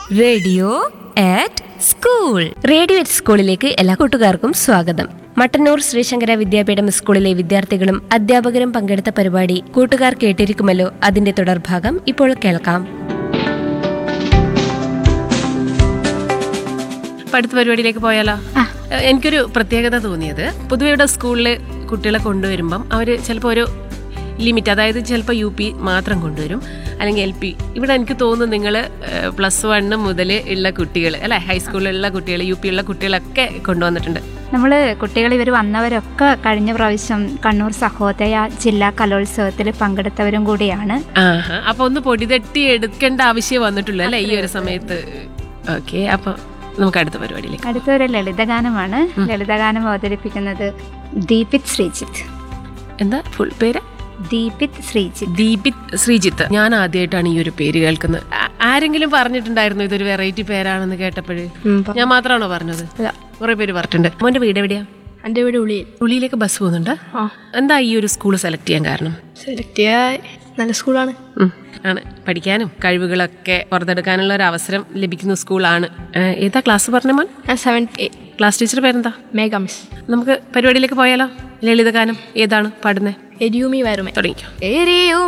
radio at school radio at സ്കൂളിലേക്ക് എല്ലാ കൂട്ടുകാർക്കും സ്വാഗതം മട്ടന്നൂർ ശ്രീശങ്കര വിദ്യാപീഠം സ്കൂളിലെ വിദ്യാർത്ഥികളും അധ്യാപകരും പങ്കെടുത്ത പരിപാടി കൂട്ടുകാർ കേട്ടിരിക്കുമല്ലോ അതിന്റെ തുടർഭാഗം ഇപ്പോൾ കേൾക്കാം ഇപ്പൊ അടുത്ത പരിപാടിയിലേക്ക് പോയാലോ ഏഹ് എനിക്കൊരു പ്രത്യേകത തോന്നിയത് പൊതുവെ ഇവിടെ സ്കൂളിൽ കുട്ടികളെ കൊണ്ടുവരുമ്പം അവർ ചിലപ്പോൾ ഒരു ലിമിറ്റ് അതായത് ചിലപ്പോൾ യു പി മാത്രം കൊണ്ടുവരും അല്ലെങ്കിൽ എൽ പി ഇവിടെ എനിക്ക് തോന്നുന്നു നിങ്ങൾ പ്ലസ് വണ്ണ് മുതൽ ഉള്ള കുട്ടികൾ അല്ലെ ഹൈസ്കൂളിലുള്ള കുട്ടികൾ യു പി ഉള്ള കുട്ടികളൊക്കെ കൊണ്ടുവന്നിട്ടുണ്ട് നമ്മൾ കുട്ടികൾ ഇവർ വന്നവരൊക്കെ കഴിഞ്ഞ പ്രാവശ്യം കണ്ണൂർ സഹോദയ ജില്ലാ കലോത്സവത്തിൽ പങ്കെടുത്തവരും കൂടിയാണ് ആഹാ അപ്പൊ ഒന്ന് പൊടി തട്ടി എടുക്കേണ്ട ആവശ്യം വന്നിട്ടുള്ളൂ അല്ലെ ഈ ഒരു സമയത്ത് ഓക്കെ അപ്പൊ നമുക്ക് അടുത്ത പരിപാടിയിലേക്ക് അടുത്തൊരു ലളിതഗാനമാണ് ലളിതഗാനം അവതരിപ്പിക്കുന്നത് ദീപിത് ശ്രീജിത്ത് എന്താ ഫുൾ പേര് ദീപിത് ശ്രീജിത്ത് ദീപിത് ശ്രീജിത്ത് ഞാൻ ആദ്യമായിട്ടാണ് ഈ ഒരു പേര് കേൾക്കുന്നത് ആ- ആരെങ്കിലും പറഞ്ഞിട്ടുണ്ടായിരുന്നു ഇതൊരു വെറൈറ്റി പേരാണെന്ന് കേട്ടപ്പോഴ് ഞാൻ മാത്രമാണോ പറഞ്ഞത് കുറെ പേര് പറഞ്ഞിട്ടുണ്ട് മോന്റെ വീട് എവിടെയാ എൻ്റെ വീട് ഉള്ളിൽ ഉള്ളിയിലേക്ക് ബസ് പോകുന്നുണ്ട് എന്താ ഈ ഒരു സ്കൂൾ സെലക്ട് ചെയ്യാൻ കാരണം സെലക്ട് ചെയ്യാൻ നല്ല സ്കൂളാണ് ഉം, ആണ് പഠിക്കാനും കഴിവുകളൊക്കെ പുറത്തെടുക്കാനുള്ള ഒരു അവസരം ലഭിക്കുന്ന സ്കൂളാണ് ഏഹ്, ഏതാ ക്ലാസ് പറഞ്ഞ മോൻ ഞാൻ സെവൻ എ ക്ലാസ് ടീച്ചർ പേരെന്താ മേഘ മിസ് നമുക്ക് പരിപാടിയിലേക്ക് പോയാലോ ലളിതഗാനം ഏതാണ് പാടുന്നത് എരിയുമി വരുമേ തുടങ്ങിക്കോ എരിയും